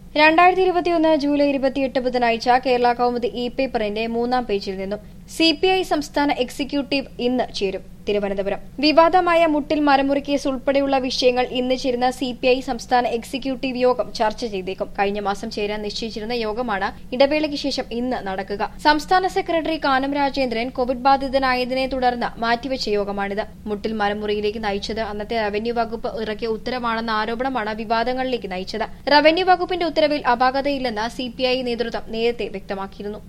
രണ്ടായിരത്തി ഇരുപത്തിയൊന്ന് ജൂലൈ ഇരുപത്തിയെട്ട് ബുധനാഴ്ച കേരള കൗമുദി ഇ പേപ്പറിന്റെ മൂന്നാം പേജിൽ നിന്നും സി പി ഐ സംസ്ഥാന എക്സിക്യൂട്ടീവ് ഇന്ന് ചേരും തിരുവനന്തപുരം വിവാദമായ മുട്ടിൽ മരമുറി കേസ് ഉൾപ്പെടെയുള്ള വിഷയങ്ങൾ ഇന്ന് ചേരുന്ന സി പി ഐ സംസ്ഥാന എക്സിക്യൂട്ടീവ് യോഗം ചർച്ച ചെയ്തേക്കും കഴിഞ്ഞ മാസം ചേരാൻ നിശ്ചയിച്ചിരുന്ന യോഗമാണ് ഇടവേളയ്ക്ക് ശേഷം ഇന്ന് നടക്കുക സംസ്ഥാന സെക്രട്ടറി കാനം രാജേന്ദ്രൻ കോവിഡ് ബാധിതനായതിനെ തുടർന്ന് മാറ്റിവെച്ച യോഗമാണിത് മുട്ടിൽ മരമുറിയിലേക്ക് നയിച്ചത് അന്നത്തെ റവന്യൂ വകുപ്പ് ഇറക്കിയ ഉത്തരവാണെന്ന ആരോപണമാണ് വിവാദങ്ങളിലേക്ക് നയിച്ചത് റവന്യൂ വകുപ്പിന്റെ ഉത്തരവിൽ അപാകതയില്ലെന്ന് സി നേതൃത്വം നേരത്തെ വ്യക്തമാക്കിയിരുന്നു